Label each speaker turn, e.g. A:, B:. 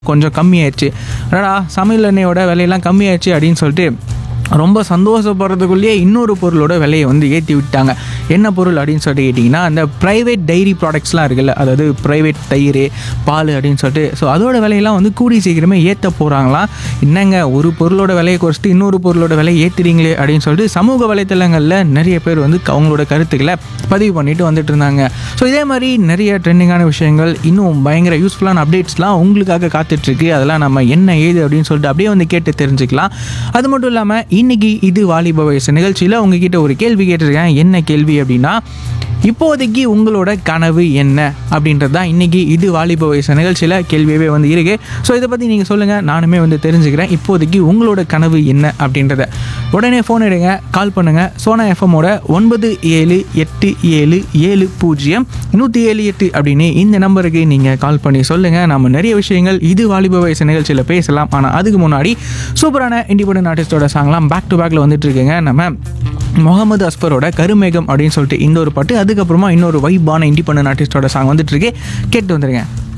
A: கொஞ்சம் கம்மியாயிடுச்சு அடடா சமையல் எண்ணெயோட விலையெல்லாம் கம்மியாயிடுச்சு அப்படின்னு சொல்லிட்டு ரொம்ப சந்தோஷப்படுறதுக்குள்ளேயே இன்னொரு பொருளோட விலையை வந்து ஏற்றி விட்டாங்க என்ன பொருள் அப்படின்னு சொல்லிட்டு கேட்டிங்கன்னா அந்த ப்ரைவேட் டைரி ப்ராடக்ட்ஸ்லாம் இருக்குல்ல அதாவது ப்ரைவேட் தயிர் பால் அப்படின்னு சொல்லிட்டு ஸோ அதோட விலையெல்லாம் வந்து கூடி சீக்கிரமே ஏற்ற போகிறாங்களாம் என்னங்க ஒரு பொருளோட விலையை குறைச்சிட்டு இன்னொரு பொருளோட விலையை ஏற்றுறீங்களே அப்படின்னு சொல்லிட்டு சமூக வலைத்தளங்களில் நிறைய பேர் வந்து அவங்களோட கருத்துக்களை பதிவு பண்ணிட்டு வந்துட்டு இருந்தாங்க ஸோ இதே மாதிரி நிறைய ட்ரெண்டிங்கான விஷயங்கள் இன்னும் பயங்கர யூஸ்ஃபுல்லான அப்டேட்ஸ்லாம் உங்களுக்காக காத்துட்ருக்கு அதெல்லாம் நம்ம என்ன ஏது அப்படின்னு சொல்லிட்டு அப்படியே வந்து கேட்டு தெரிஞ்சுக்கலாம் அது மட்டும் இல்லாமல் இன்னைக்கு இது வாலிப வயசு நிகழ்ச்சியில் உங்ககிட்ட ஒரு கேள்வி கேட்டிருக்கேன் என்ன கேள்வி அப்படின்னா இப்போதைக்கு உங்களோட கனவு என்ன அப்படின்றது தான் இன்றைக்கி இது வாலிப வயசு நிகழ்ச்சியில் கேள்வியவே வந்து இருக்கு ஸோ இதை பற்றி நீங்கள் சொல்லுங்கள் நானுமே வந்து தெரிஞ்சுக்கிறேன் இப்போதைக்கு உங்களோட கனவு என்ன அப்படின்றத உடனே ஃபோன் எடுங்க கால் பண்ணுங்கள் சோனா எஃப்எம்மோட ஒன்பது ஏழு எட்டு ஏழு ஏழு பூஜ்ஜியம் நூற்றி ஏழு எட்டு அப்படின்னு இந்த நம்பருக்கு நீங்கள் கால் பண்ணி சொல்லுங்கள் நம்ம நிறைய விஷயங்கள் இது வாலிப வயசு நிகழ்ச்சியில் பேசலாம் ஆனால் அதுக்கு முன்னாடி சூப்பரான இண்டிபெண்டன்ட் ஆர்டிஸ்டோட சாங்லாம் பேக் டு பேக்கில் வந்துட்டு இருக்குங்க நம்ம முகமது அஸ்பரோட கருமேகம் அப்படின்னு சொல்லிட்டு இந்த ஒரு பாட்டு அதுக்கப்புறமா இன்னொரு வைபான இண்டிபெண்டன்ட் ஆர்டிஸ்டோட சாங் வந்துட்டு இருக்கு கேட்டு வந்துருங்க